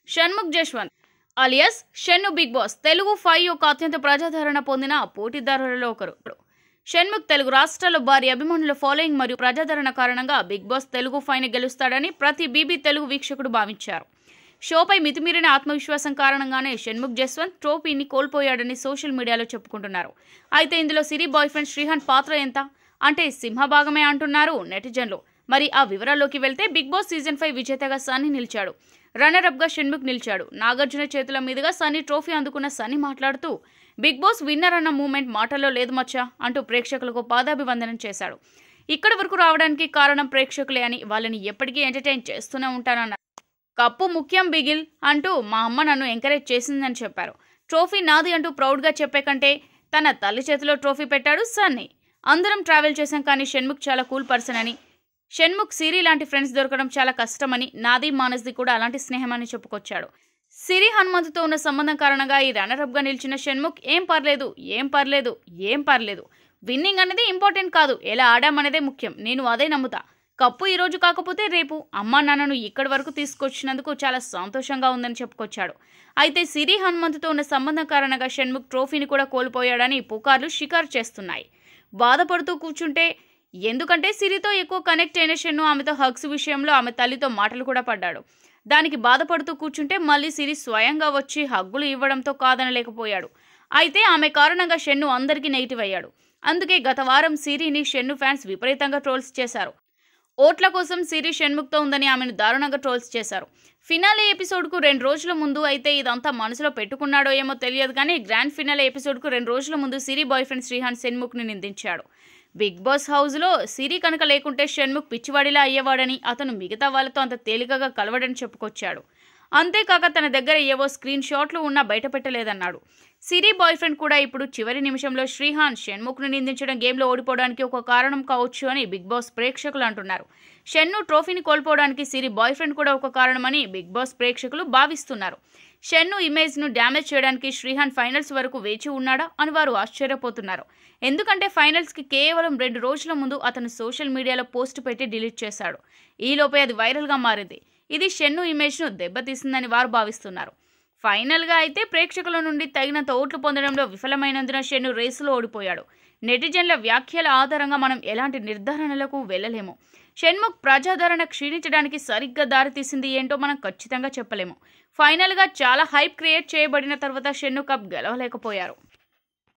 Shanmukh Jaswanth alias Shannu Bigg Boss Telugu five యొక్క అత్యంత ప్రజాదరణ పొందిన పోటీదారులలో ఒకరు షణ్ముఖ్ తెలుగు రాష్ట్రాల్లో భారీ అభిమానుల ఫాలోయింగ్ మరియు ప్రజాదరణ కారణంగా బిగ్ బాస్ తెలుగు ఫైవ్ గెలుస్తాడని ప్రతి బీబీ తెలుగు వీక్షకుడు భావించారు షోపై మితిమీరిన ఆత్మవిశ్వాసం కారణంగానే షణ్ముఖ్ జస్వంత్ ట్రోఫీని కోల్పోయాడని సోషల్ మీడియాలో చెప్పుకుంటున్నారు అయితే ఇందులో సిరి బాయ్ ఫ్రెండ్ శ్రీహాన్ పాత్ర ఎంత అంటే సింహభాగమే అంటున్నారు నెటిజన్లు మరి ఆ వివరాల్లోకి వెళ్తే బిగ్ బాస్ సీజన్ ఫైవ్ విజేతగా సన్నీ నిలిచాడు రన్నర్ అప్ గా షణ్ముఖ్ నిలిచాడు నాగార్జున చేతుల మీదుగా సన్నీ ట్రోఫీ అందుకున్న సన్నీ మాట్లాడుతూ బిగ్ బాస్ విన్నర్ అన్న మూమెంట్ మాటల్లో లేదు మచ్చా అంటూ ప్రేక్షకులకు పాదాభివందనం చేశాడు ఇక్కడి వరకు రావడానికి కారణం ప్రేక్షకులే అని వాళ్ళని ఎప్పటికీ ఎంటర్టైన్ చేస్తూనే ఉంటానన్నారు కప్పు ముఖ్యం బిగిల్ అంటూ మా అమ్మ నన్ను ఎంకరేజ్ చేసిందని చెప్పారు ట్రోఫీ నాది అంటూ ప్రౌడ్గా చెప్పే కంటే తన తల్లి చేతిలో ట్రోఫీ పెట్టాడు సన్నీ అందరం ట్రావెల్ చేశాం కానీ షణ్ముఖ్ చాలా కూల్ పర్సన్ అని షణ్ముఖ్ సిరి లాంటి ఫ్రెండ్స్ దొరకడం చాలా కష్టమని నాది మానస్ది కూడా అలాంటి స్నేహమని చెప్పుకొచ్చాడు సిరి హనుమంతుతో ఉన్న సంబంధం కారణంగా ఈ రన్నరప్గా నిలిచిన షణ్ముఖ్ ఏం పర్లేదు ఏం పర్లేదు ఏం పర్లేదు విన్నింగ్ అనేది ఇంపార్టెంట్ కాదు ఎలా ఆడామనేదే ముఖ్యం నేను అదే నమ్ముతా కప్పు ఈ రోజు కాకపోతే రేపు అమ్మా నాన్నను ఇక్కడి వరకు తీసుకొచ్చినందుకు చాలా సంతోషంగా ఉందని చెప్పుకొచ్చాడు అయితే సిరి హనుమంతుతో ఉన్న సంబంధం కారణంగా షణ్ముఖ్ ట్రోఫీని కూడా కోల్పోయాడని పుకార్లు షికారు చేస్తున్నాయి బాధపడుతూ కూర్చుంటే ఎందుకంటే సిరితో ఎక్కువ కనెక్ట్ అయిన షన్ను ఆమెతో హగ్స్ విషయంలో ఆమె తల్లితో మాటలు కూడా పడ్డాడు దానికి బాధపడుతూ కూర్చుంటే మళ్ళీ సిరి స్వయంగా వచ్చి హగ్గులు ఇవ్వడంతో కాదనలేకపోయాడు అయితే ఆమె కారణంగా షన్ను అందరికీ నెగిటివ్ అయ్యాడు అందుకే గత వారం సిరిని షన్ను ఫ్యాన్స్ విపరీతంగా ట్రోల్స్ చేశారు ఓట్ల కోసం సిరి షణ్ముఖ్తో ఉందని ఆమెను దారుణంగా ట్రోల్స్ చేశారు ఫినాలే ఎపిసోడ్కు రెండు రోజుల ముందు అయితే ఇదంతా మనసులో పెట్టుకున్నాడో ఏమో తెలియదు కానీ గ్రాండ్ ఫినాలే ఎపిసోడ్కు రెండు రోజుల ముందు సిరి బాయ్ ఫ్రెండ్ శ్రీహాన్ షణ్ముఖ్ని నిందించాడు బిగ్ బాస్ హౌస్లో సిరి కనుక లేకుంటే షణ్ముఖ్ పిచ్చివాడిలా అయ్యేవాడని అతను మిగతా వాళ్ళతో అంత తేలికగా కలవడని చెప్పుకొచ్చాడు అంతేకాక తన దగ్గర ఏవో స్క్రీన్ షాట్లు ఉన్నా బయటపెట్టలేదన్నాడు సిరి బాయ్ ఫ్రెండ్ కూడా ఇప్పుడు చివరి నిమిషంలో శ్రీహాన్ షణ్ముఖ్ను నిందించడం గేమ్లో ఓడిపోవడానికి ఒక కారణం కావచ్చు అని బిగ్ బాస్ ప్రేక్షకులు అంటున్నారు షన్ను ట్రోఫీని కోల్పోవడానికి సిరి బాయ్ ఫ్రెండ్ కూడా ఒక కారణమని బిగ్ బాస్ ప్రేక్షకులు భావిస్తున్నారు షన్ను ఇమేజ్ను డ్యామేజ్ చేయడానికి శ్రీహాన్ ఫైనల్స్ వరకు వేచి ఉన్నాడా అని వారు ఆశ్చర్యపోతున్నారు ఎందుకంటే ఫైనల్స్కి కేవలం రెండు రోజుల ముందు అతను సోషల్ మీడియాలో పోస్ట్ పెట్టి డిలీట్ చేశాడు ఈలోపే అది వైరల్గా మారింది ఇది షెన్ను ఇమేజ్ను దెబ్బతీసిందని వారు భావిస్తున్నారు ఫైనల్గా అయితే ప్రేక్షకుల నుండి తగినంత ఓట్లు పొందడంలో విఫలమైనందున షెన్ను రేసులో ఓడిపోయాడు నెటిజన్ల వ్యాఖ్యల ఆధారంగా మనం ఎలాంటి నిర్ధారణలకు వెళ్ళలేము షణ్ముఖ్ ప్రజాదరణ క్షీణించడానికి సరిగ్గా దారితీసింది ఏంటో మనం ఖచ్చితంగా చెప్పలేము ఫైనల్గా చాలా హైప్ క్రియేట్ చేయబడిన తర్వాత షెన్ను కప్ గెలవలేకపోయారు